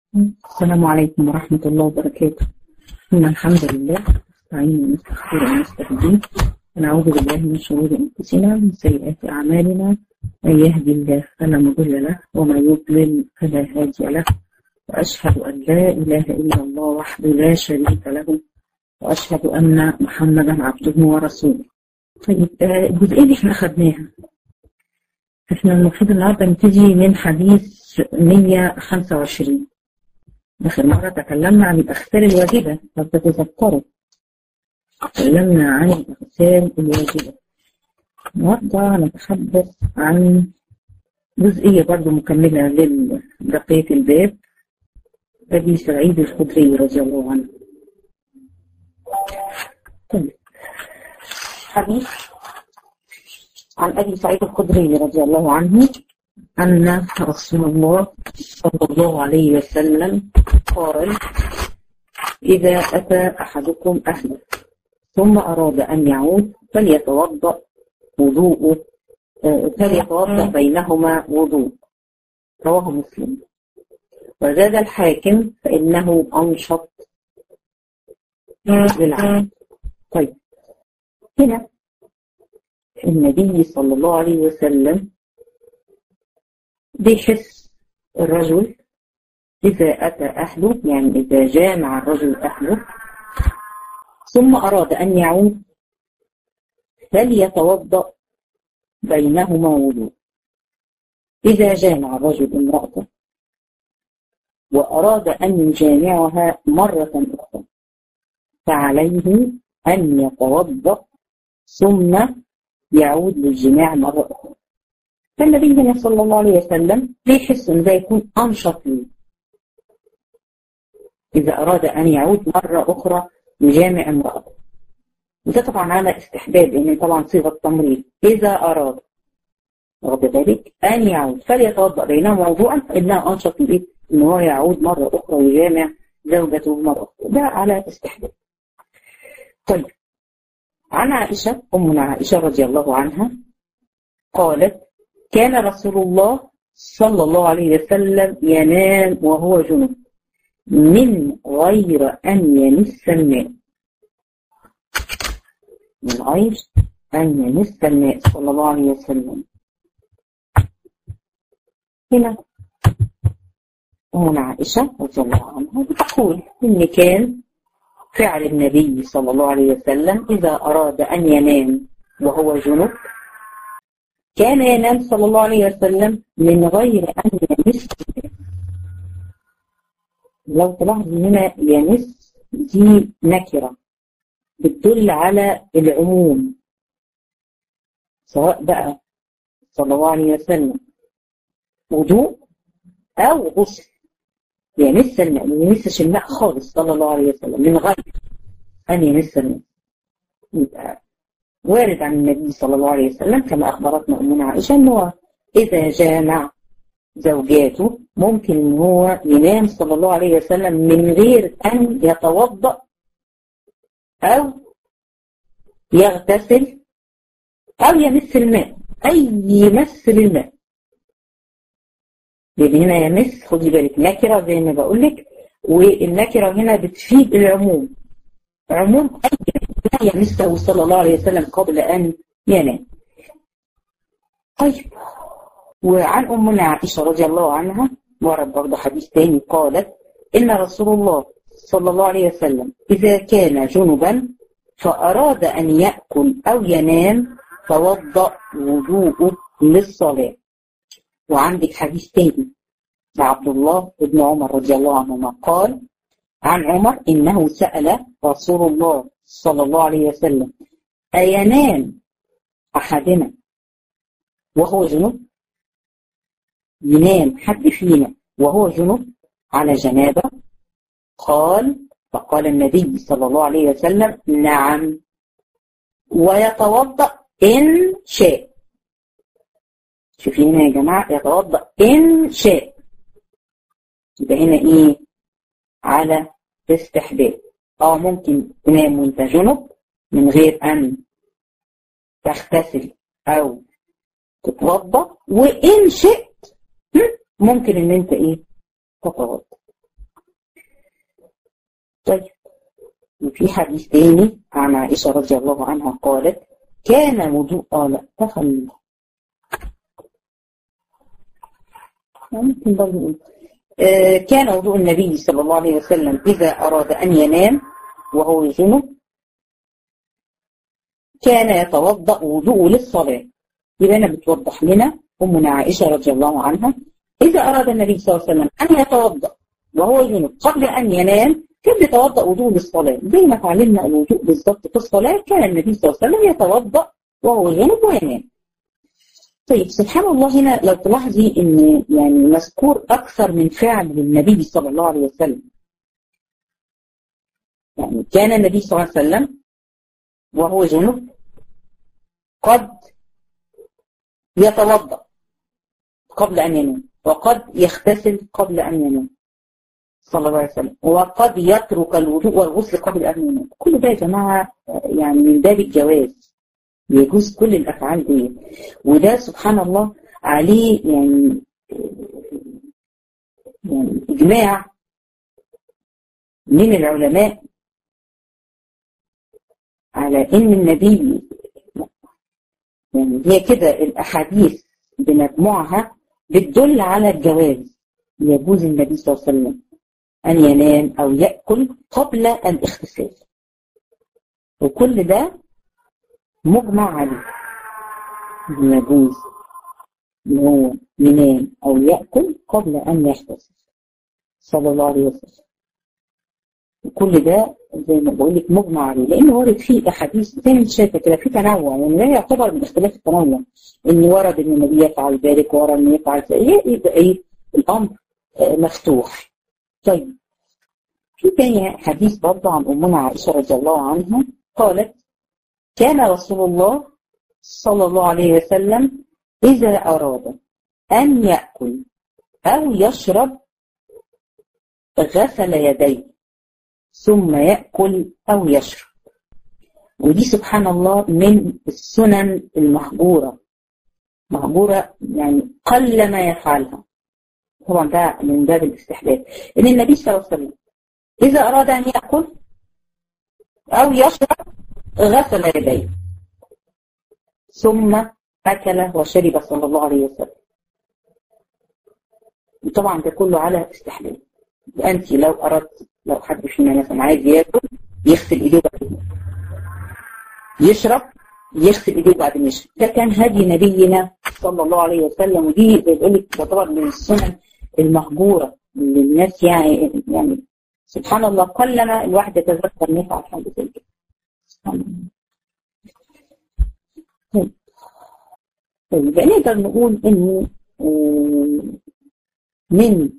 السلام عليكم ورحمة الله وبركاته إن الحمد لله نستعين ونستغفر ونستهديه ونعوذ بالله من شرور أنفسنا ومن سيئات أعمالنا من يهدي الله فلا مضل له ومن يضلل فلا هادي له وأشهد أن لا إله إلا الله وحده لا شريك له وأشهد أن محمدا عبده ورسوله طيب آه، الجزئية دي احنا أخدناها احنا المفروض النهارده نبتدي من حديث 125 آخر مرة تكلمنا عن الأغسال الواجبة لو تتذكروا تكلمنا عن الأغسال الواجبة النهارده نتحدث عن جزئية برضو مكملة لبقية الباب أبي سعيد الخدري رضي الله عنه طيب حديث عن أبي سعيد الخدري رضي الله عنه أن رسول الله صلى الله عليه وسلم قال إذا أتى أحدكم أهله ثم أراد أن يعود فليتوضأ وضوء آه، فليتوضأ بينهما وضوء رواه مسلم وزاد الحاكم فإنه أنشط للعمل طيب هنا النبي صلى الله عليه وسلم بيحس الرجل إذا أتى أهله يعني إذا جامع الرجل أهله ثم أراد أن يعود فليتوضأ بينهما وضوء إذا جامع الرجل امرأته وأراد أن يجامعها مرة أخرى فعليه أن يتوضأ ثم يعود للجماع مرة أخرى فالنبي هنا صلى الله عليه وسلم بيحس إن ده يكون أنشط ليه إذا أراد أن يعود مرة أخرى يجامع امرأته وده طبعا على استحباب لأن طبعا صيغة تمريض إذا أراد واخد بالك أن يعود فليتوضأ بينهما موضوعا فإنها أنشط ليه إن هو يعود مرة أخرى ويجامع زوجته مرة أخرى ده على استحباب طيب عن عائشة أمنا عائشة رضي الله عنها قالت كان رسول الله صلى الله عليه وسلم ينام وهو جنوب من غير أن يمس الماء من غير أن يمس الماء صلى الله عليه وسلم هنا أمنا عائشة رضي الله عنها بتقول إن كان فعل النبي صلى الله عليه وسلم إذا أراد أن ينام وهو جنوب كان ينام صلى الله عليه وسلم من غير أن يمس لو تلاحظ هنا يمس دي نكرة بتدل على العموم سواء بقى صلى الله عليه وسلم وضوء أو غسل يمس الماء ما يمسش الماء خالص صلى الله عليه وسلم من غير أن يمس الماء يبقى وارد عن النبي صلى الله عليه وسلم كما أخبرتنا أمنا عائشة أنه إذا جامع زوجاته ممكن أن هو ينام صلى الله عليه وسلم من غير أن يتوضأ أو يغتسل أو يمس الماء أي مس للماء لأن هنا يمس خدي بالك نكرة زي ما بقول لك والنكرة هنا بتفيد العموم عموم أي لا يمسه صلى الله عليه وسلم قبل أن ينام طيب وعن أمنا عائشة رضي الله عنها ورد برضه حديث تاني قالت إن رسول الله صلى الله عليه وسلم إذا كان جنبا فأراد أن يأكل أو ينام توضأ وضوءه للصلاة وعندك حديث تاني لعبد الله بن عمر رضي الله عنهما قال عن عمر إنه سأل رسول الله صلى الله عليه وسلم أينام أحدنا وهو جنوب ينام حد فينا وهو جنوب على جنابه قال فقال النبي صلى الله عليه وسلم نعم ويتوضأ إن شاء شوفين هنا يا جماعة يتوضأ إن شاء يبقى هنا إيه على استحباب اه ممكن تنام وانت جنب من غير ان تغتسل او تتوضا وان شئت ممكن ان انت ايه تتوضا طيب وفي حديث تاني عن عائشة رضي الله عنها قالت كان وضوء اه لا تخلي ممكن برضه نقول آه كان وضوء النبي صلى الله عليه وسلم إذا أراد أن ينام وهو جنب كان يتوضأ وضوء للصلاة يبقى أنا بتوضح لنا أمنا عائشة رضي الله عنها إذا أراد النبي صلى الله عليه وسلم أن يتوضأ وهو جنب قبل أن ينام كان يتوضأ وضوء للصلاة زي ما تعلمنا الوضوء بالضبط في الصلاة كان النبي صلى الله عليه وسلم يتوضأ وهو جنب وينام طيب سبحان الله هنا لو تلاحظي ان يعني مذكور اكثر من فعل للنبي صلى الله عليه وسلم يعني كان النبي صلى الله عليه وسلم وهو جنب قد يتوضا قبل ان ينام وقد يغتسل قبل ان ينام صلى الله عليه وسلم وقد يترك الوضوء والغسل قبل ان ينام كل ده يا جماعه يعني من باب الجواز يجوز كل الافعال دي وده سبحان الله عليه يعني يعني اجماع من العلماء على ان النبي يعني هي كده الاحاديث بمجموعها بتدل على الجواز يجوز النبي صلى الله عليه وسلم ان ينام او ياكل قبل الاغتسال وكل ده مجمع عليه يجوز ان هو ينام او ياكل قبل ان يغتسل صلى الله عليه وسلم وكل ده زي ما بقول لك مجمع عليه لان ورد فيه احاديث زي ما انت شايفه كده في تنوع يعني لا يعتبر من اختلاف التنوع ان ورد ان النبي يفعل ذلك ورد انه يفعل ذلك يبقى ايه الامر مفتوح طيب في تاني حديث برضه عن امنا عائشه رضي الله عنها قالت كان رسول الله صلى الله عليه وسلم إذا أراد أن يأكل أو يشرب غسل يديه ثم يأكل أو يشرب ودي سبحان الله من السنن المهجورة مهجورة يعني قل ما يفعلها طبعا ده من باب الاستحباب إن النبي صلى الله عليه وسلم إذا أراد أن يأكل أو يشرب غسل يديه ثم أكل وشرب صلى الله عليه وسلم طبعا ده كله على استحلال أنت لو أردت لو حد فينا مثلا عايز ياكل يغسل إيديه بعد يشرب يغسل إيديه بعد ما يشرب ده كان هدي نبينا صلى الله عليه وسلم ودي بيقول لك تعتبر من السنن المهجورة اللي الناس يعني يعني سبحان الله قلما الواحد يتذكر نفع حاجة زي كده طيب طيب نقدر نقول انه من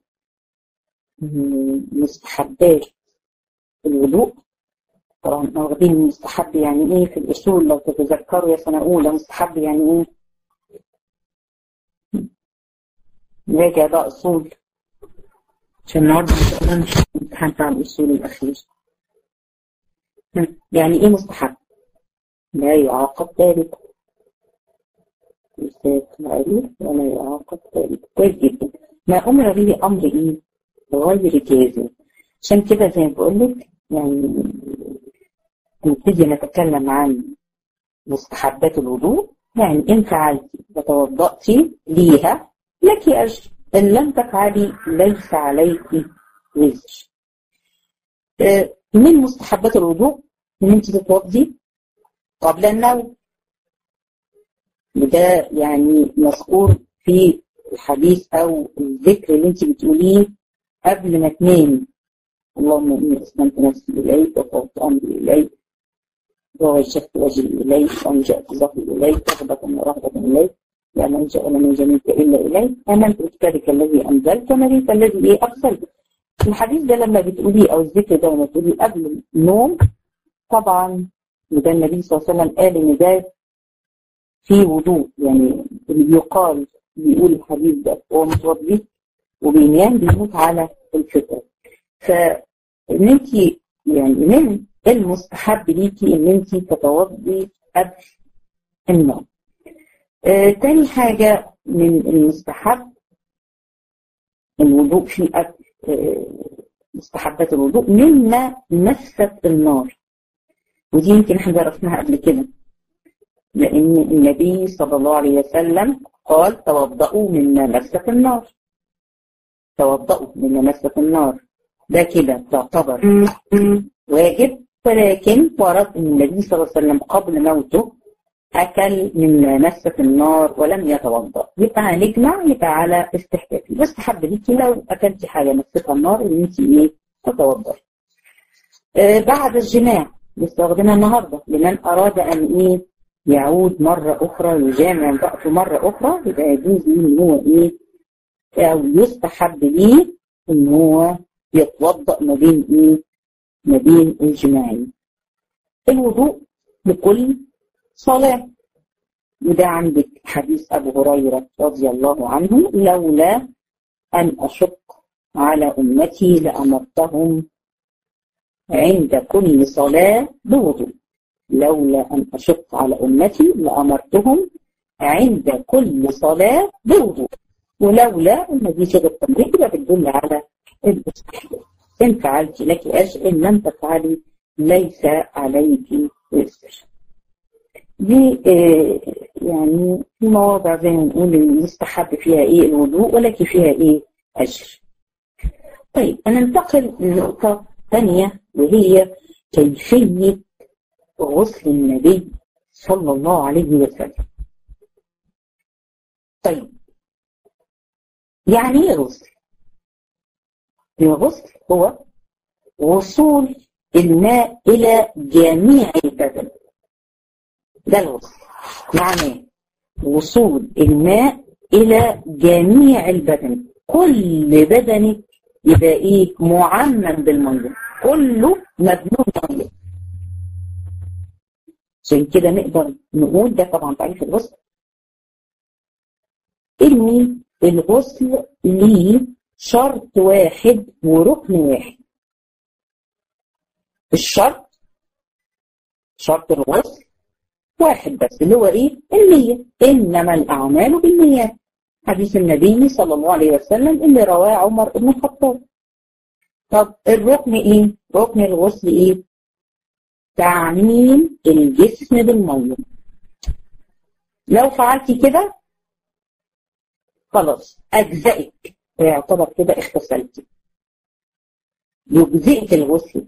مستحبات الوضوء طبعا واخدين مستحب يعني ايه في الاصول لو تتذكروا يا سنه اولى مستحب يعني ايه نراجع ده اصول عشان النهارده ان شاء الله مش الامتحان بتاع الاصول الاخير يعني ايه مستحب لا يعاقب ذلك أستاذ معروف ولا يعاقب ذلك كويس جدا ما أمر به أمر إيه غير جازم عشان كده زي ما بقول لك يعني نبتدي نتكلم عن مستحبات الوضوء يعني إن فعلتي وتوضأتي ليها لك أجر إن لم تفعلي ليس عليك وزر من مستحبات الوضوء إن أنت تتوضي قبل النوم وده يعني مذكور في الحديث او الذكر اللي انت بتقوليه قبل ما تنامي اللهم اني اسلمت نفسي اليك وفوضت امري اليك ووجهت وجهي اليك وانجأت ظهري اليك رغبة ورهبة اليك لا ملجأ ولا منجا منك الا اليك امنت بكتابك الذي انزلت ونبيك الذي ايه ارسلت الحديث ده لما بتقوليه او الذكر ده لما بتقوليه قبل النوم طبعا وده النبي صلى الله عليه وسلم قال ان ده في وضوء يعني اللي بيقال بيقول الحديث ده هو متوضي وبينام بيموت على الفطر فان انت يعني من المستحب ليكي ان انت تتوضي قبل النوم آه تاني حاجة من المستحب الوضوء فيه قبل آه مستحبات الوضوء مما مست النار ودي يمكن احنا درسناها قبل كده لأن النبي صلى الله عليه وسلم قال توضؤوا مما مست النار توضؤوا مما مست النار ده كده تعتبر واجب ولكن ورد ان النبي صلى الله عليه وسلم قبل موته أكل مما مست النار ولم يتوضأ يبقى هنجمع يبقى على استحباب بس حب ليكي لو أكلتي حاجة مستها النار إن أنت إيه تتوضأ آه بعد الجماع لسه واخدينها النهارده لمن أراد أن إيه يعود مرة أخرى يجامع امرأته مرة أخرى يبقى يجوز ليه إن هو إيه أو يستحب ليه إن هو يتوضأ ما بين إيه ما بين الجماعين الوضوء لكل صلاة وده عندك حديث أبو هريرة رضي الله عنه لولا أن أشق على أمتي لأمرتهم عند كل صلاة بوضوء لولا أن أشق على أمتي لأمرتهم عند كل صلاة بوضوء ولولا أن دي صيغة التمريض يبقى بتدل على الاستحباب إن فعلت لك أجر إن لم تفعلي ليس عليك وزر دي آه يعني في مواضع زي ما نقول المستحب فيها ايه الوضوء ولكن فيها ايه اجر. طيب ننتقل لنقطة ثانية وهي كيفية غسل النبي صلى الله عليه وسلم. طيب يعني ايه غسل؟ الغسل هو وصول الماء إلى جميع البدن ده الغسل معناه وصول الماء إلى جميع البدن كل بدنك يبقى إيه معمم بالمية كله مبنون مية عشان كده نقدر نقول ده طبعا تعريف الغسل إن الغسل ليه شرط واحد وركن واحد الشرط شرط الغسل واحد بس اللي هو ايه النية انما الاعمال بالنيات حديث النبي صلى الله عليه وسلم اللي رواه عمر بن الخطاب طب الركن ايه ركن الغسل ايه تعميم الجسم بالمية لو فعلتي كده خلاص اجزائك يعتبر كده اغتسلتي يجزئك الغسل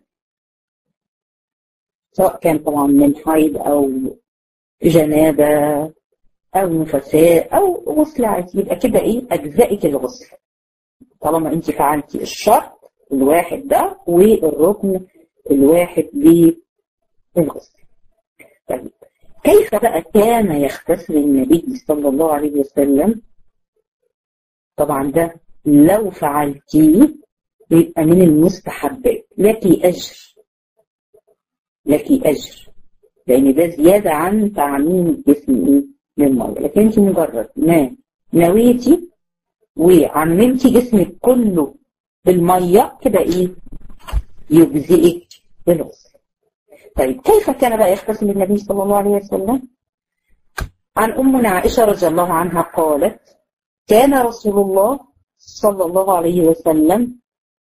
سواء كان طبعا من حيض او جنابة أو نفساء أو غسل عادي يبقى كده إيه أجزائك الغسل طالما أنت فعلتي الشرط الواحد ده والركن الواحد للغسل طيب كيف بقى كان يغتسل النبي صلى الله عليه وسلم طبعا ده لو فعلتيه يبقى من المستحبات لك أجر لك أجر لان ده زياده عن تعميم الجسم ايه للميه لكن انت مجرد ما نويتي وعممتي جسمك كله بالميه كده ايه يجزئك بالغسل طيب كيف كان بقى يغتسل النبي صلى الله عليه وسلم عن امنا عائشه رضي الله عنها قالت كان رسول الله صلى الله عليه وسلم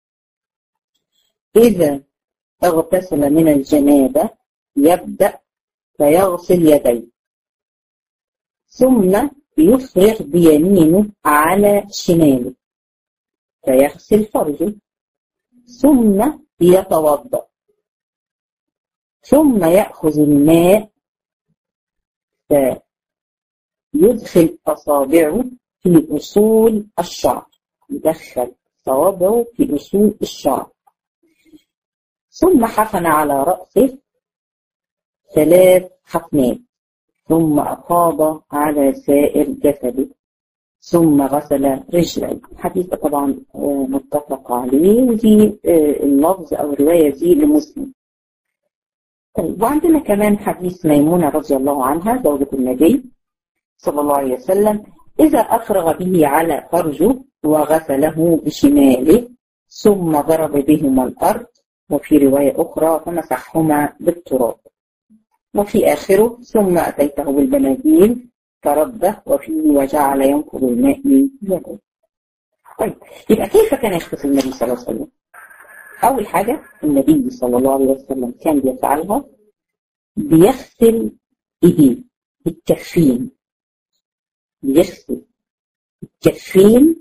اذا اغتسل من الجنابه يبدا فيغسل يديه ثم يفرغ بيمينه على شماله فيغسل فرجه ثم يتوضا ثم يأخذ الماء فيدخل أصابعه في أصول الشعر يدخل صوابعه في أصول الشعر ثم حفن على رأسه ثلاث حفنات ثم أفاض على سائر جسده ثم غسل رجليه حديث طبعا متفق عليه ودي اللفظ أو الرواية دي لمسلم طيب وعندنا كمان حديث ميمونة رضي الله عنها زوجة النبي صلى الله عليه وسلم إذا أفرغ به على فرجه وغسله بشماله ثم ضرب بهما الأرض وفي رواية أخرى فمسحهما بالتراب وفي آخره ثم أتيته بالبناديل فرده وفيه وجعل ينقض الماء من يده طيب يبقى كيف كان يغتسل النبي صلى الله عليه وسلم؟ أول حاجة النبي صلى الله عليه وسلم كان بيفعلها بيغسل إيديه الكفين بيغسل الكفين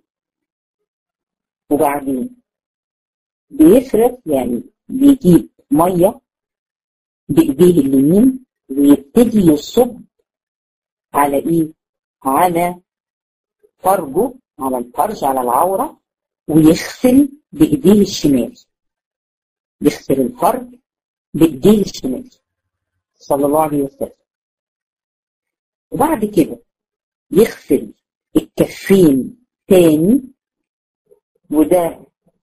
وبعدين بيفرد يعني بيجيب مية بإيديه اليمين ويبتدي يصب على إيه؟ على فرجه على الفرج على العورة ويغسل بإيديه الشمال يغسل الفرج بإيديه الشمال صلى الله عليه وسلم وبعد كده يغسل الكفين تاني وده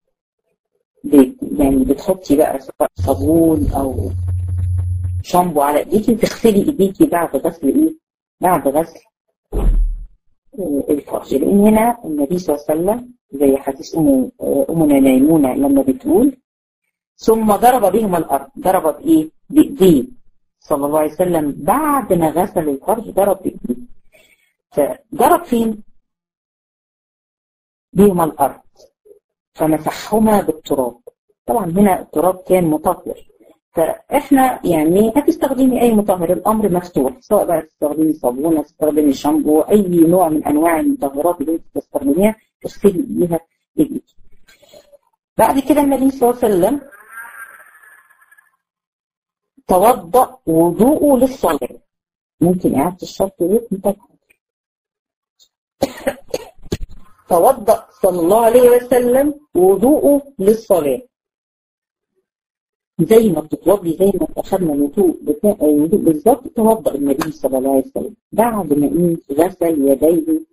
يعني بتحطي بقى سواء صابون او شامبو على ايديكي وتغسلي ايديكي بعد غسل ايه؟ بعد غسل الفرج لان هنا النبي صلى الله عليه وسلم زي حديث ام امنا ميمونه لما بتقول ثم ضرب بهم الارض ضرب بايه؟ بايديه صلى الله عليه وسلم بعد ما غسل الفرج ضرب بايديه فضرب فين؟ بهم الارض فمسحهما بالتراب طبعا هنا التراب كان مطهر فاحنا يعني هتستخدمي اي مطهر الامر مفتوح سواء بقى تستخدمي صابونه تستخدمي شامبو اي نوع من انواع المطهرات اللي انت تستخدميها تغسلي بيها ايديك بعد كده النبي صلى الله عليه وسلم توضأ وضوءه للصلاة ممكن إعادة الشرط يكون طبعا توضأ صلى الله عليه وسلم وضوءه للصلاة زي ما بتتوضي زي ما اخذنا الوضوء الوضوء بالظبط توضأ النبي صلى الله عليه وسلم بعد ما ايه غسل يديه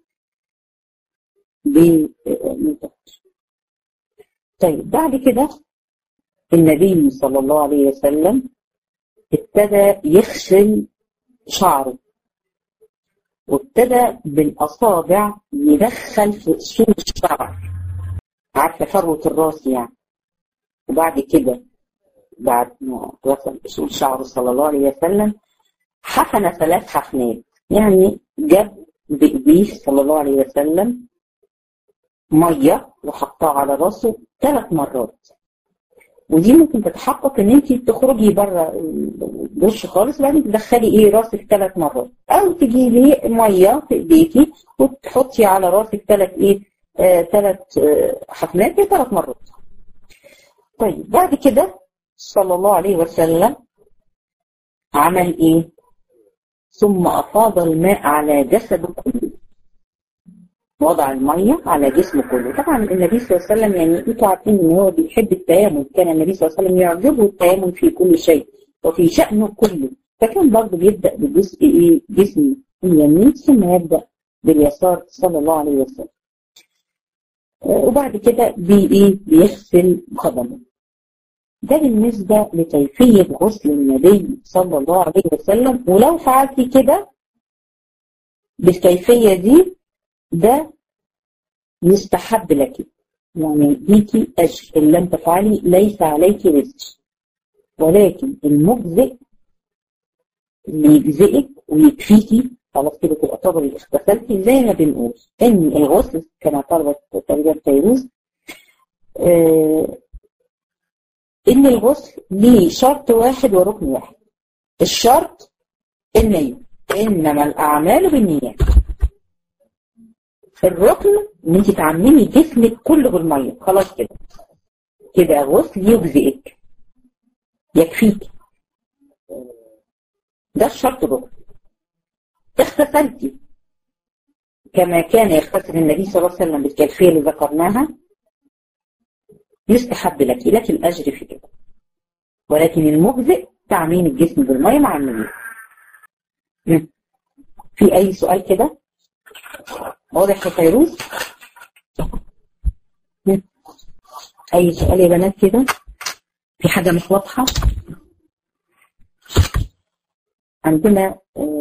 بمطهر طيب بعد كده النبي صلى الله عليه وسلم ابتدى يغسل شعره وابتدى بالاصابع يدخل في اصول الشعر عارفه فروه الراس يعني وبعد كده بعد ما وصل اصول شعره صلى الله عليه وسلم حفن ثلاث حفنات يعني جاب بايديه صلى الله عليه وسلم ميه وحطها على راسه ثلاث مرات ودي ممكن تتحقق ان انت تخرجي بره الدش خالص وبعدين تدخلي ايه راسك ثلاث مرات او تجيبي ميه في ايديكي وتحطي على راسك ثلاث ايه ثلاث آه حفنات ثلاث مرات طيب بعد كده صلى الله عليه وسلم عمل ايه ثم افاض الماء على جسده كله وضع المية على جسمه كله طبعا النبي صلى الله عليه وسلم يعني انتوا عارفين ان هو بيحب التيامن كان النبي صلى الله عليه وسلم يعجبه التيامن في كل شيء وفي شأنه كله فكان برضه بيبدأ بجزء ايه جسم اليمين ثم يبدأ باليسار صلى الله عليه وسلم وبعد كده بي ايه بيغسل قدمه ده بالنسبة لكيفية غسل النبي صلى الله عليه وسلم ولو فعلتي كده بالكيفية دي ده يستحب لك يعني ليكي أجر إن لم تفعلي ليس عليك وزر ولكن المجزئ اللي يجزئك ويكفيكي خلاص كده تبقى طبعا اغتسلتي زي ما بنقول ان الغسل كما طلبت تقريبا فيروز آه ان الغسل ليه شرط واحد وركن واحد الشرط النية انما الاعمال بالنيات الركن ان انت تعممي جسمك كله بالميه خلاص كده كده غسل يجزئك يكفيك ده الشرط الركن اغتسلتي كما كان يغتسل النبي صلى الله عليه وسلم بالكيفيه اللي ذكرناها يستحب لك لك الاجر في كده ولكن المجزئ تعميم الجسم بالميه مع النية في اي سؤال كده واضح يا فيروز اي سؤال يا بنات كده في حاجة مش واضحة عندنا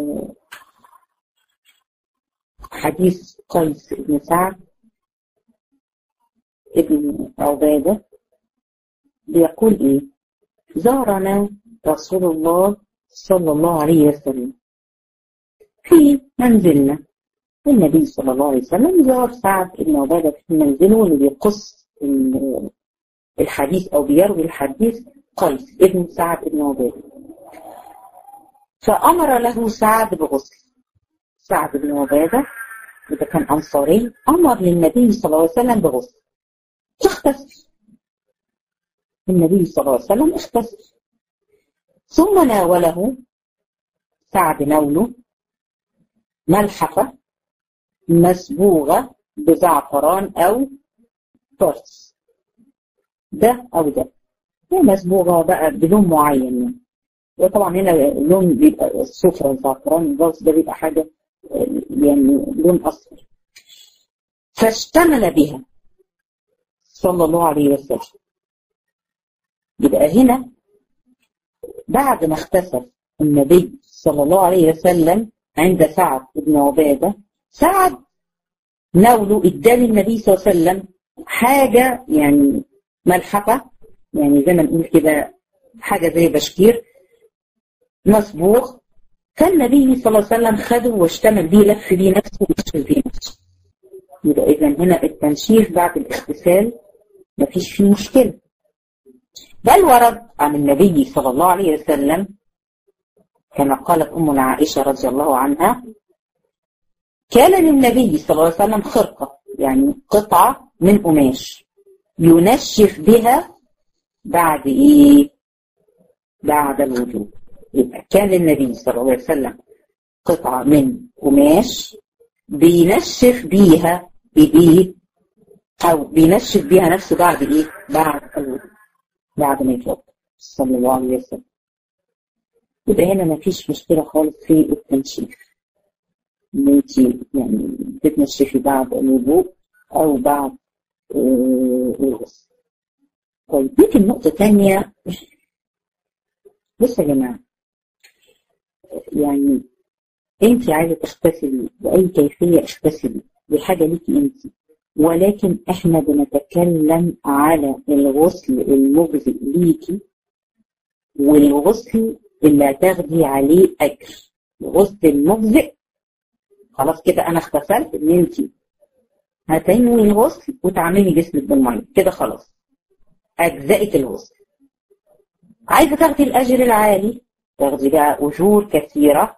حديث قيس بن سعد ابن عبادة بيقول ايه زارنا رسول الله صلى الله عليه وسلم في منزلنا النبي صلى الله عليه وسلم زار سعد بن عبادة في منزله اللي بيقص الحديث أو بيروي الحديث قيس ابن سعد بن عبادة فأمر له سعد بغسل سعد بن عبادة وده كان أنصاري أمر للنبي صلى الله عليه وسلم بغسل اغتسل النبي صلى الله عليه وسلم اغتسل ثم ناوله سعد نوله ملحفة مسبوغة بزعفران أو فرس ده أو ده هي مسبوغة بقى بلون معين يعني وطبعا هنا لون بيبقى الصفرة الزعفران الفرس ده بيبقى حاجة يعني لون أصفر فاشتمل بها صلى الله عليه وسلم يبقى هنا بعد ما اختسف النبي صلى الله عليه وسلم عند سعد بن عبادة سعد نوله اداني النبي صلى الله عليه وسلم حاجة يعني ملحفة يعني زي ما نقول كده حاجة زي بشكير مصبوغ فالنبي صلى الله عليه وسلم خده واشتمل بيه لف بيه نفسه واشتغل بيه نفسه يبقى إذا هنا التنشيف بعد الاغتسال مفيش فيه مشكلة بل ورد عن النبي صلى الله عليه وسلم كما قالت أمنا عائشة رضي الله عنها كان للنبي صلى الله عليه وسلم خرقة يعني قطعة من قماش ينشف بها بعد إيه؟ بعد الوضوء يبقى كان للنبي صلى الله عليه وسلم قطعة من قماش بينشف بيها بإيه؟ أو بينشف بيها نفسه بعد إيه؟ بعد الوضوء بعد ما يتوضا صلى الله عليه وسلم يبقى هنا ما فيش مشكلة خالص في التنشيف ان انت يعني تتنشفي بعد الوضوء او بعد الغسل طيب ممكن نقطة تانية بصوا يا جماعة يعني انت عايزة تغتسلي بأي كيفية اغتسلي دي حاجة ليكي انت ولكن احنا بنتكلم على الغسل المجزئ ليكي والغسل اللي هتاخدي عليه اجر الغسل المجزئ خلاص كده انا اغتسلت ان انت هتنوي الغسل وتعملي جسمك بالميه كده خلاص اجزائك الغسل عايزه تاخدي الاجر العالي تاخدي بقى اجور كثيره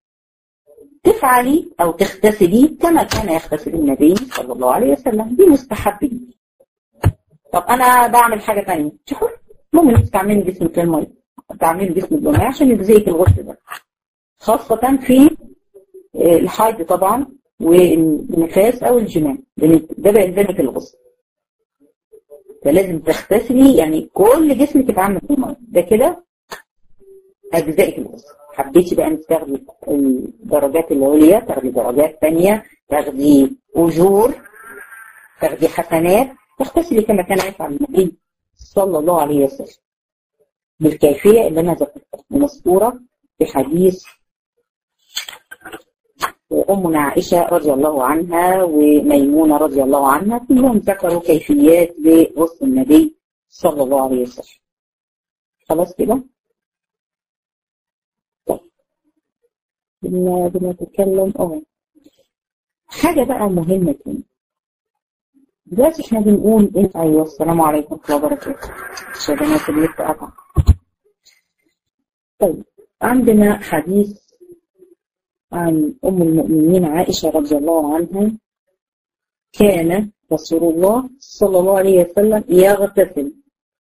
تفعلي او تغتسلي كما كان يغتسل النبي صلى الله عليه وسلم دي مستحب لي طب انا بعمل حاجه ثانيه شوفوا ممكن تعملي جسمك بالميه تعملي جسمك بالميه عشان يجزيك الغسل ده خاصه في الحيض طبعا والنفاس او الجماع ده بيلزمك الغسل فلازم تغتسلي يعني كل جسمك يتعمل بالميه ده كده اجزائك الغسل حبيتي بقى انت تاخدي الدرجات العليا تاخدي درجات ثانيه تاخدي اجور تاخدي حسنات تغتسلي كما كان يفعل النبي صلى الله عليه وسلم بالكيفيه اللي انا ذكرتها مذكوره في حديث أمنا عائشة رضي الله عنها وميمونة رضي الله عنها كلهم ذكروا كيفيات لغسل النبي صلى الله عليه وسلم خلاص كده طيب بنتكلم اه حاجة بقى مهمة تاني دلوقتي احنا بنقول ايه ايوه السلام عليكم ورحمة الله وبركاته الشباب اللي قطع طيب عندنا حديث عن أم المؤمنين عائشة رضي الله عنها كان رسول الله صلى الله عليه وسلم يغتسل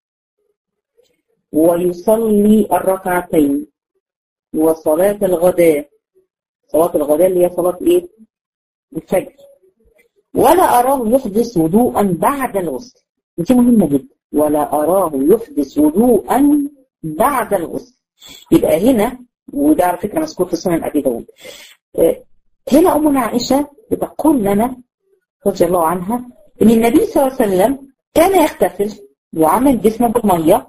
ويصلي الركعتين وصلاة الغداء صلاة الغداء اللي هي صلاة ايه؟ الفجر ولا أراه يحدث وضوءا بعد الغسل دي مهمة جدا ولا أراه يحدث وضوءا بعد الغسل يبقى هنا وده على فكرة مذكور في سنن أبي داود هنا أمنا عائشة بتقول لنا رضي الله عنها إن النبي صلى الله عليه وسلم كان يغتسل ويعمل جسمه بالمية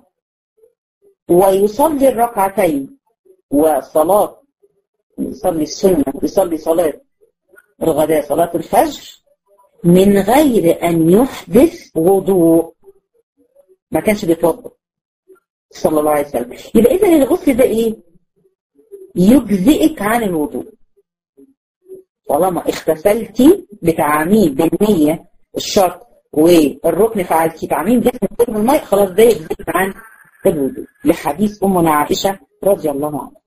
ويصلي الركعتين وصلاة يصلي السنة يصلي صلاة الغداء صلاة الفجر من غير أن يحدث وضوء ما كانش بيتوضا صلى الله عليه وسلم يبقى إذا الغسل ده إيه؟ يجزئك عن الوضوء طالما اغتسلتي بتعاميد بالنية الشرط والركن فعلتيه عاملين جسم قدر الماء خلاص ده يجزئ عن الوضوء لحديث أمنا عائشة رضي الله عنها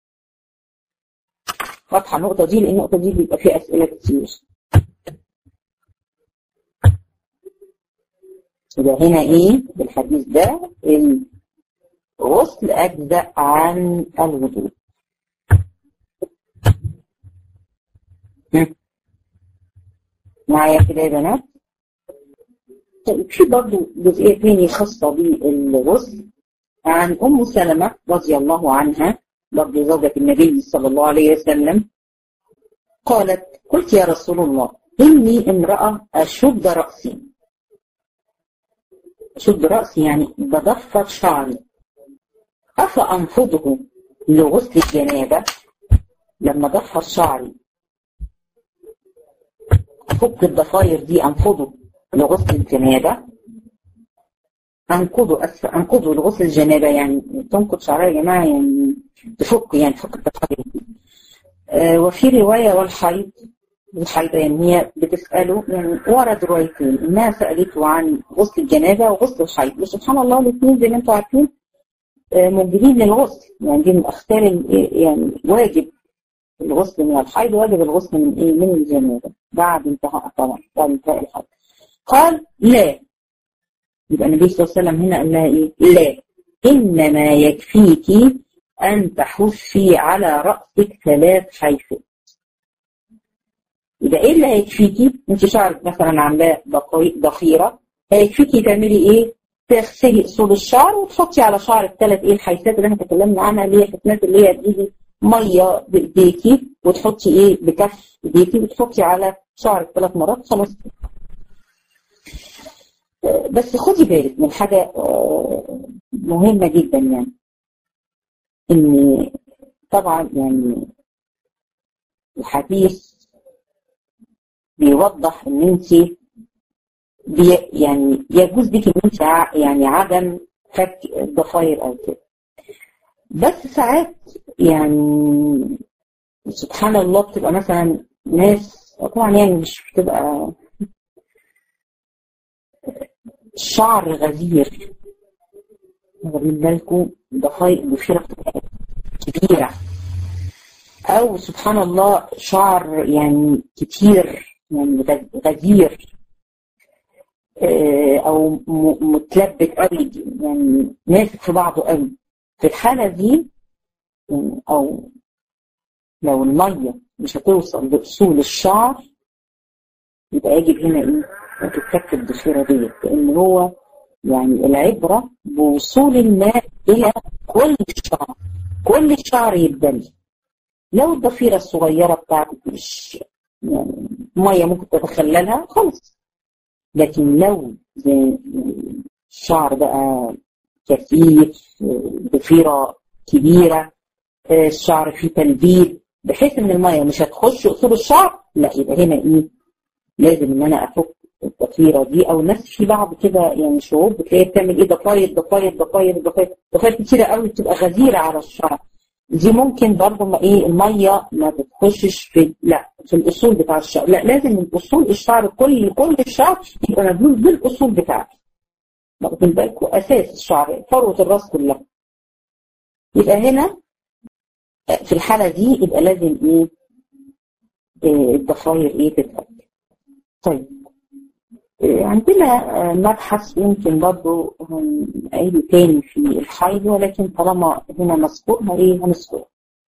واضحة النقطة دي لأن النقطة دي بيبقى فيها أسئلة كتير يبقى هنا إيه بالحديث ده الغسل أجزأ عن الوضوء معايا كده يا بنات طيب في برضه جزئية تاني خاصة بالغسل عن أم سلمة رضي الله عنها برضه زوجة النبي صلى الله عليه وسلم قالت قلت يا رسول الله إني امرأة أشد رأسي أشد رأسي يعني بضفر شعري أفأنفضه لغسل الجنابة لما ضفر شعري فك الضفاير دي أنفضه لغسل الجنابة أنقضه أسف أنقضه لغسل الجنابة يعني تنقض شعرها يا جماعة يعني تفك يعني تفك الضفاير دي آه وفي رواية والحيض الحيض يعني هي بتسأله يعني ورد روايتين إنها سألته عن غسل الجنابة وغسل الحيض وسبحان الله الاثنين زي ما أنتم عارفين آه موجودين للغسل يعني دي من الأختار يعني واجب الغسل من الحيض واجب الغسل من إيه من الجنابة بعد انتهاء طبعا بعد انتهاء الحيض قال لا يبقى النبي صلى الله عليه وسلم هنا قال لها ايه لا انما يكفيك ان تحفي على راسك ثلاث حيفات يبقى ايه اللي هيكفيكي انت شعرك مثلا عاملاه ضفيره هيكفيكي تعملي ايه تغسلي اصول الشعر وتحطي على شعرك ثلاث ايه الحيفات اللي احنا اتكلمنا عنها اللي هي الحفنات اللي هي تجيبي ميه بايديكي وتحطي ايه بكف ايديكي وتحطي على شعرك ثلاث مرات خلاص بس خدي بالك من حاجة مهمة جدا يعني ان طبعا يعني الحديث بيوضح ان انت بي يعني يجوز بك ان انت يعني عدم فك الضفاير او كده بس ساعات يعني سبحان الله بتبقى مثلا ناس طبعا يعني مش بتبقى شعر غزير واخدين بالكم ضفاير ضفيرة كبيرة أو سبحان الله شعر يعني كتير يعني غزير أو متلبك قوي يعني ماسك في بعضه قوي في الحالة دي أو لو المية مش هتوصل لأصول الشعر يبقى يجب هنا إيه تتفك الضفيرة ديت لأن هو يعني العبرة بوصول الماء إلى كل الشعر كل الشعر يتبل لو الضفيرة الصغيرة بتاعتك مش يعني مية ممكن تتخللها خلاص لكن لو زي الشعر بقى كثيف ضفيرة كبيرة الشعر فيه تلبيد بحيث ان المية مش هتخش اصول الشعر لا يبقى هنا ايه لازم ان انا افك الضفيره دي او ناس في بعض كده يعني شعوب بتلاقيها بتعمل ايه ضفاير ضفاير ضفاير ضفاير ضفاير كتيره قوي بتبقى غزيره على الشعر دي ممكن برضه ما ايه الميه ما بتخشش في لا في الاصول بتاع الشعر لا لازم من اصول الشعر كل كل الشعر يبقى مبني بالاصول بتاعته واخدين بالكم اساس الشعر فروه الراس كلها يبقى هنا في الحاله دي يبقى لازم ايه, إيه الضفاير ايه تتفك طيب عندنا مبحث يمكن برضه هنعيده تاني في الحيض ولكن طالما هنا مذكور ايه هنذكره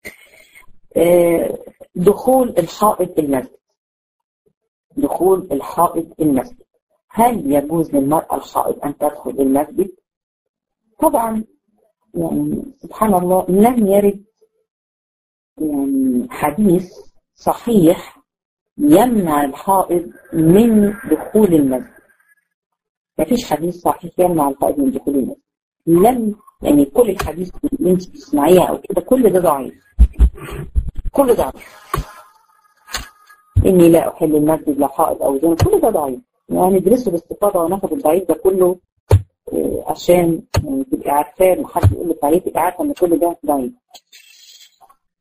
دخول الحائض المسجد دخول الحائض المسجد هل يجوز للمرأة الحائض أن تدخل المسجد؟ طبعا يعني سبحان الله لم يرد يعني حديث صحيح يمنع الحائض من دخول المسجد ما فيش حديث صحيح يمنع الحائض من دخول المسجد لم يعني كل الحديث اللي انت بتسمعيها او كده كل ده ضعيف كل ضعيف اني لا احل المسجد لا حائض او زين كل ده ضعيف يعني ندرسه باستفاضه وناخد الضعيف ده كله عشان يعني تبقي عارفاه لما حد يقول لك عليه تبقي عارفه ان كل ده ضعيف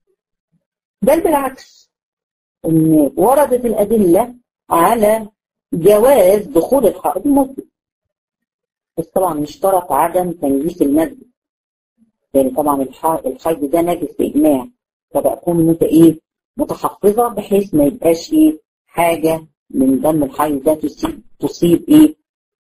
بل بالعكس ان وردت الادله على جواز دخول الحائض المسجد بس طبعا مش اشترط عدم تنجيس المسجد يعني طبعا الحيض ده نجس بإجماع فبكون انت ايه متحفظة بحيث ما يبقاش ايه حاجة من دم الحيض ده تصيب تصيب ايه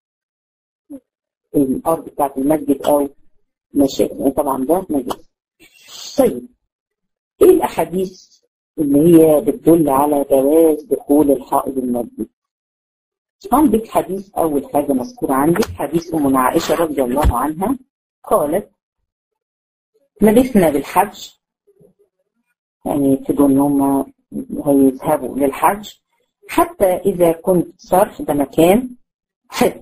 الارض بتاعت المسجد او مشاكل يعني طبعا ده نجس طيب ايه الاحاديث اللي هي بتدل على جواز دخول الحائض المسجد عندك حديث اول حاجه مذكور عندك حديث ام عائشه رضي الله عنها قالت لبثنا بالحج يعني يبتدوا ان هم هيذهبوا للحج حتى اذا كنت صرف ده مكان حج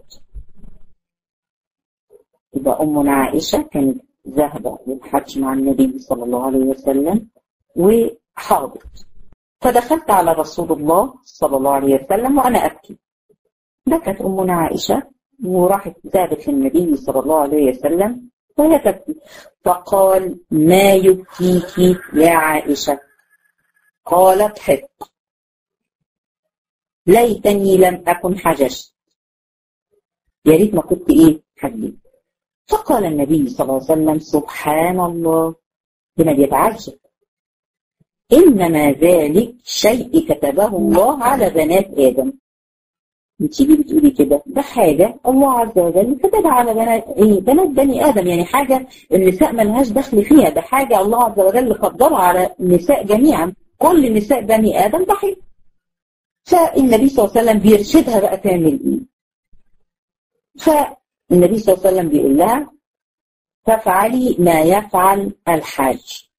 يبقى أمنا عائشة كانت ذاهبة للحج مع النبي صلى الله عليه وسلم وحاضت فدخلت على رسول الله صلى الله عليه وسلم وأنا أبكي بكت أمنا عائشة وراحت ذهبت للنبي صلى الله عليه وسلم وهي تبكي فقال ما يبكيك يا عائشة قالت حق ليتني لم أكن حججت يا ريت ما كنت إيه حجيت فقال النبي صلى الله عليه وسلم سبحان الله هنا بيتعجب إنما ذلك شيء كتبه الله على بنات آدم بتيجي بتقولي كده ده حاجة الله عز وجل كتبها على بنات إيه بنات بني آدم يعني حاجة النساء ملهاش دخل فيها ده حاجة الله عز وجل قدرها على النساء جميعا كل نساء بني آدم ضحية فالنبي صلى الله عليه وسلم بيرشدها بقى تعمل إيه فالنبي صلى الله عليه وسلم بيقول لها تفعلي ما يفعل الحاج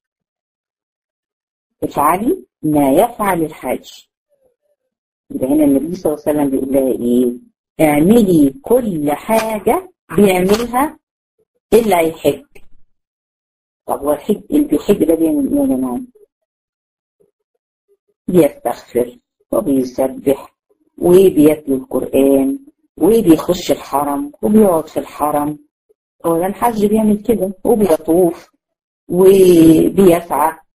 افعلي ما يفعل الحاج يبقى هنا النبي صلى الله عليه وسلم بيقول لها ايه اعملي كل حاجة بيعملها إلا يحج طب هو الحج اللي بيحج ده بيعمل ايه يا جماعة؟ بيستغفر وبيسبح وبيتلو القرآن وبيخش الحرم وبيقعد في الحرم هو ده الحج بيعمل كده وبيطوف وبيسعى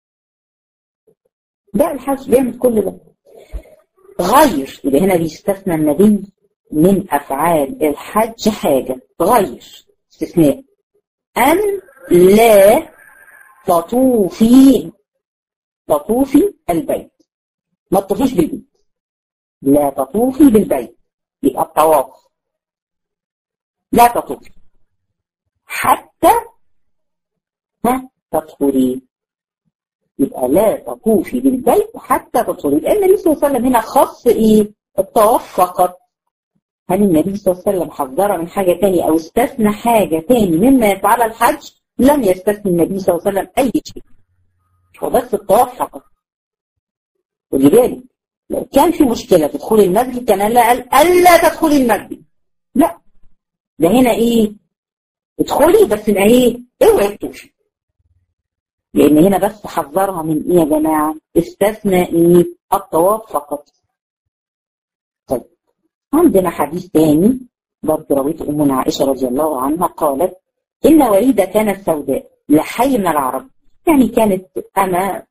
ده الحج بيعمل كل ده غير يبقى هنا بيستثنى النبي من أفعال الحج حاجة غير استثناء أن لا تطوفي تطوفي البيت ما تطوفيش بالبيت لا تطوفي بالبيت يبقى الطواف لا تطوفي حتى ها تطهري يبقى لا تطوفي بالبيت حتى تطهري لان النبي صلى الله عليه وسلم هنا خص ايه الطواف فقط هل النبي صلى الله عليه وسلم حذر من حاجه تانية او استثنى حاجه تاني مما يفعل الحج لم يستثني النبي صلى الله عليه وسلم اي شيء هو بس الطواف فقط خدي بالك لو كان في مشكله في دخول المسجد كان لا قال الا تدخلي المسجد لا ده هنا ايه ادخلي بس ما ايه اوعي تطوفي لان هنا بس حذرها من ايه يا جماعه استثنى ايه الطواف فقط طيب عندنا حديث تاني برضه رويته امنا عائشه رضي الله عنها قالت ان وليده كانت سوداء لحي من العرب يعني كانت انا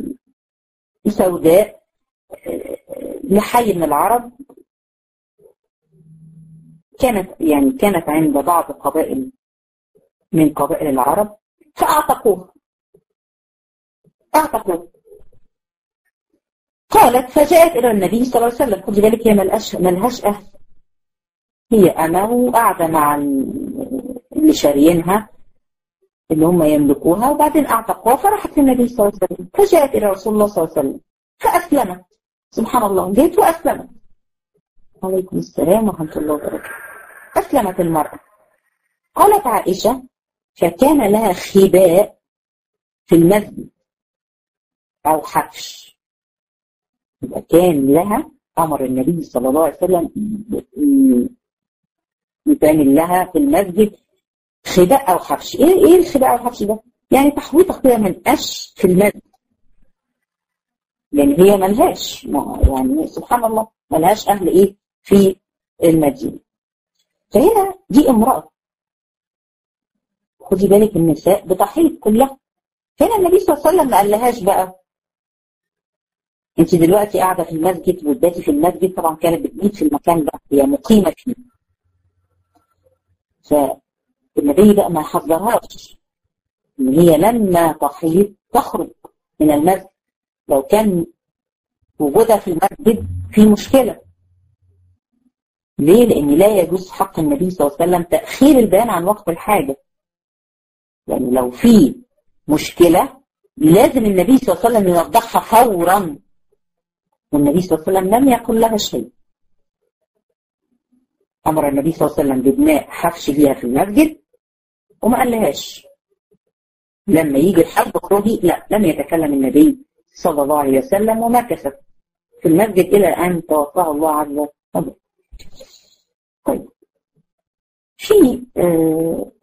سوداء لحي من العرب كانت يعني كانت عند بعض قبائل من قبائل العرب فاعتقوها اعتقوا قالت فجاءت إلى النبي صلى الله عليه وسلم خد بالك هي ملهاش ملهاش أهل هي أنا وقاعدة مع اللي شاريينها اللي هم يملكوها وبعدين أعتقوها فراحت للنبي صلى الله عليه وسلم فجاءت إلى رسول الله صلى الله عليه وسلم فأسلمت سبحان الله جيت وأسلمت عليكم السلام ورحمة الله وبركاته أسلمت المرأة قالت عائشة فكان لها خباء في المسجد أو حبش يبقى كان لها أمر النبي صلى الله عليه وسلم يتعمل لها في المسجد خباء أو حبش إيه إيه الخباء أو الحبش ده؟ يعني تحويطة كده من قش في المسجد يعني هي ملهاش يعني سبحان الله ملهاش أهل إيه في المدينة فهنا دي امرأة خدي بالك النساء بتحيط كلها هنا النبي صلى الله عليه وسلم ما قالهاش بقى انت دلوقتي قاعده في المسجد وبداتي في المسجد طبعا كانت بتبيت في المكان ده هي مقيمه فيه فالنبي بقى ما حذرهاش ان هي لما تحيض تخرج من المسجد لو كان وجودها في المسجد في مشكله ليه؟ لأن لا يجوز حق النبي صلى الله عليه وسلم تأخير البيان عن وقت الحاجة. يعني لو في مشكلة لازم النبي صلى الله عليه وسلم يوضحها فورا. والنبي صلى الله عليه وسلم لم يقل لها شيء. أمر النبي صلى الله عليه وسلم ببناء حفش ليها في المسجد وما قال لهاش. لما يجي الحرب اخرجي لا لم يتكلم النبي صلى الله عليه وسلم ومكثت في المسجد إلى أن توفاه الله عز وجل. طيب في آه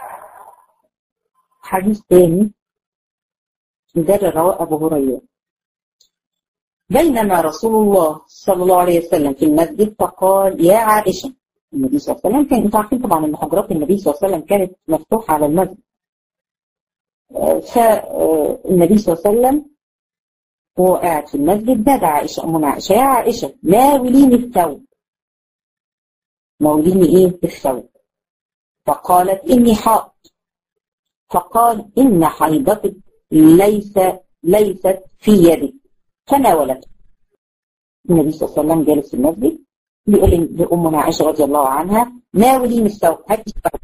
حديث تاني ده رواه أبو هريرة بينما رسول الله صلى الله عليه وسلم في المسجد فقال يا عائشة النبي صلى الله عليه وسلم كان انتوا عارفين طبعا ان حجرات النبي صلى الله عليه وسلم كانت مفتوحة على المسجد فالنبي صلى الله عليه وسلم وهو قاعد في المسجد نادى عائشة أمنا عائشة يا عائشة ناوليني الثوب ناوليني ايه الثوب فقالت اني حائض فقال ان حيضتك ليس ليست في يدك تناولته النبي صلى الله عليه وسلم جالس في المسجد بيقول لأمنا عائشة رضي الله عنها ناوليني الثوب هاتي الثوب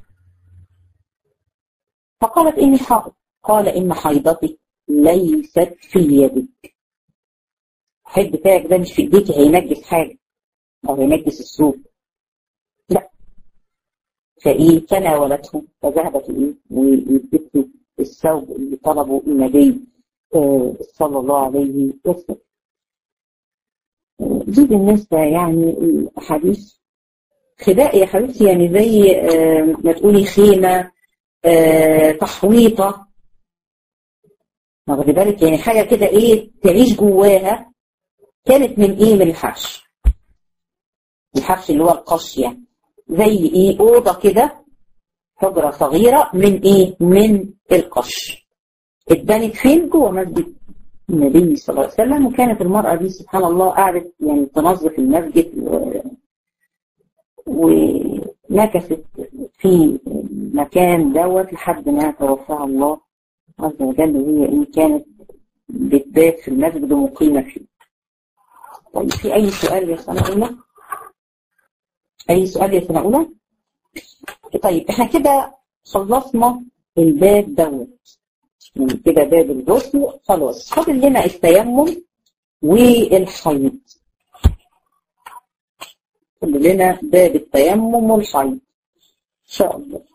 فقالت إني حائض قال إن حيضتك ليست في يدك الحيض بتاعك ده مش في ايديك هينجس حاجة أو هينجس الثوب لا فإيه تناولته فذهبت إيه وادته الثوب اللي طلبه النبي آه صلى الله عليه وسلم دي بالنسبة يعني الحديث خباء يا حبيبتي يعني زي آه ما تقولي خيمة آه تحويطة واخدي بالك يعني حاجة كده ايه تعيش جواها كانت من ايه من الحبش الحبش اللي هو القش يعني زي ايه اوضه كده حجره صغيره من ايه من القش اتبنت فين جوه مسجد النبي صلى الله عليه وسلم وكانت المراه دي سبحان الله قعدت يعني تنظف المسجد و... ومكثت في المكان دوت لحد ما توفاها الله عز وجل وهي ايه كانت بتبات في المسجد ومقيمه فيه. طيب في اي سؤال يا سنه اولى؟ أي سؤال يا سنة أولى؟ طيب إحنا كده خلصنا الباب دوت يعني كده باب الغسل خلاص فاضل لنا التيمم والحيض فاضل لنا باب التيمم والحيض إن شاء الله